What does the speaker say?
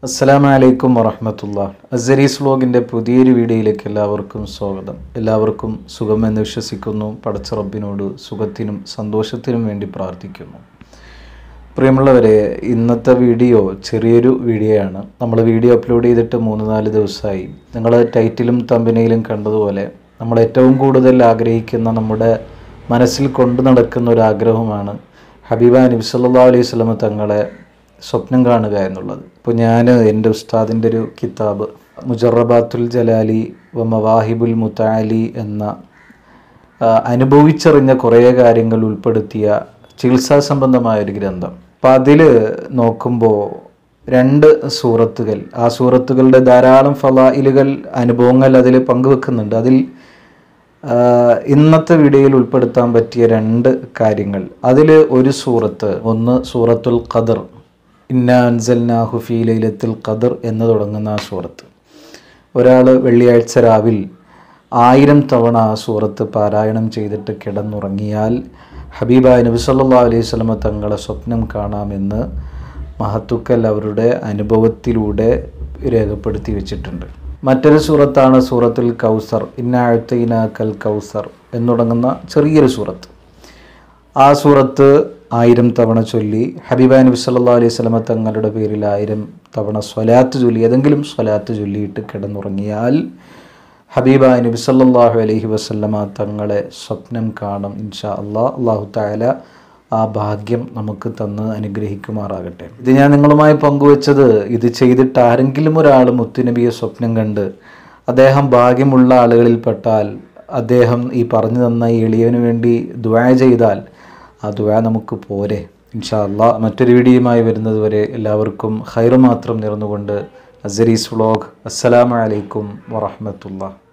അസ്സലാമു അലൈക്കും വറഹമത്തുള്ള അസരീസ് വ്ലോഗിൻ്റെ പുതിയൊരു വീഡിയോയിലേക്ക് എല്ലാവർക്കും സ്വാഗതം എല്ലാവർക്കും സുഖമെന്ന് വിശ്വസിക്കുന്നു പടച്ച റബ്ബിനോട് സുഖത്തിനും സന്തോഷത്തിനും വേണ്ടി പ്രാർത്ഥിക്കുന്നു പ്രിയമുള്ളവരെ ഇന്നത്തെ വീഡിയോ ചെറിയൊരു വീഡിയോയാണ് നമ്മൾ വീഡിയോ അപ്ലോഡ് ചെയ്തിട്ട് മൂന്ന് നാല് ദിവസമായി നിങ്ങൾ ടൈറ്റിലും തമ്പനയിലും കണ്ടതുപോലെ നമ്മൾ ഏറ്റവും കൂടുതൽ ആഗ്രഹിക്കുന്ന നമ്മുടെ മനസ്സിൽ കൊണ്ടു നടക്കുന്ന ഒരു ആഗ്രഹമാണ് ഹബീബ നബി സല്ലല്ലാഹു അലൈഹി വസല്ലമ തങ്ങളെ സ്വപ്നം കാണുക എന്നുള്ളത് ഇപ്പോൾ ഞാൻ എൻ്റെ ഉസ്താദിൻ്റെ ഒരു കിതാബ് മുജറബാത്തുൽ ജലാലി വ മവാഹിബുൽ മുത്താലി എന്ന ആ, അനുഭവിച്ചറിഞ്ഞ കുറേ കാര്യങ്ങൾ ഉൾപ്പെടുത്തിയ ചികിത്സാ സംബന്ധമായ ഒരു ഗ്രന്ഥം അപ്പം അതിൽ നോക്കുമ്പോൾ രണ്ട് സൂറത്തുകൾ ആ സൂറത്തുകളുടെ ധാരാളം ഫലായിലുകൾ അനുഭവങ്ങൾ അതിൽ പങ്കുവെക്കുന്നുണ്ട് അതിൽ ആ, ഇന്നത്തെ വീഡിയോയിൽ ഉൾപ്പെടുത്താൻ പറ്റിയ രണ്ട് കാര്യങ്ങൾ അതിൽ ഒരു സൂറത്ത് ഒന്ന് സൂറത്തുൽ ഖദർ ഇന്ന അൻസൽനാഹു ഫീ ലൈലത്തുൽ ഖദർ എന്ന് തുടങ്ങുന്ന ആ സൂറത്ത് ഒരാൾ വെള്ളിയാഴ്ച രാവിൽ ആയിരം തവണ ആ സൂറത്ത് പാരായണം ചെയ്തിട്ട് കിടന്നുറങ്ങിയാൽ ഹബീബായ നബി സല്ലല്ലാഹു അലൈഹി വസല്ലമ തങ്ങളെ സ്വപ്നം കാണാമെന്ന് മഹത്തുക്കൽ അവരുടെ അനുഭവത്തിലൂടെ രേഖപ്പെടുത്തി വെച്ചിട്ടുണ്ട് മറ്റൊരു സൂറത്താണ് സൂറത്തുൽ കൗസർ ഇന്നാഴ്ത്തീന കൽ കൗസർ എന്ന് തുടങ്ങുന്ന ചെറിയൊരു സൂറത്ത് ആ സൂറത്ത് ആയിരം തവണ ചൊല്ലി ഹബീബ നബി സല്ലല്ലാഹു അലൈഹി വസല്ലമ തങ്ങളുടെ പേരിൽ ആയിരം തവണ സ്വലാത്ത് ചൊല്ലി ഏതെങ്കിലും സ്വലാത്ത് ചൊല്ലിയിട്ട് കിടന്നുറങ്ങിയാൽ ഹബീബ നബി സല്ലല്ലാഹു അലൈഹി വസല്ലമ തങ്ങളെ സ്വപ്നം കാണും ഇൻഷാ അള്ളാഹ് അള്ളാഹു താല ആ ഭാഗ്യം നമുക്ക് തന്ന് അനുഗ്രഹിക്കുമാറാകട്ടെ ഇത് ഞാൻ നിങ്ങളുമായി പങ്കുവച്ചത് ഇത് ചെയ്തിട്ട് ആരെങ്കിലും ഒരാൾ മുത്തുനബിയെ സ്വപ്നം കണ്ട് അദ്ദേഹം ഭാഗ്യമുള്ള ആളുകളിൽപ്പെട്ടാൽ അദ്ദേഹം ഈ പറഞ്ഞു തന്ന ഈ എളിയവന് വേണ്ടി ദ്വാ ചെയ്താൽ ആ ദ്വാ നമുക്ക് പോരെ ഇൻഷാ അള്ളാ മറ്റൊരു വീഡിയോയുമായി വരുന്നത് വരെ എല്ലാവർക്കും ഹൈറ് മാത്രം നേർന്നുകൊണ്ട് അസരീസ് വ്ളോഗ് അസ്സലാമു അലൈക്കും വറഹ്മത്തുള്ളാഹി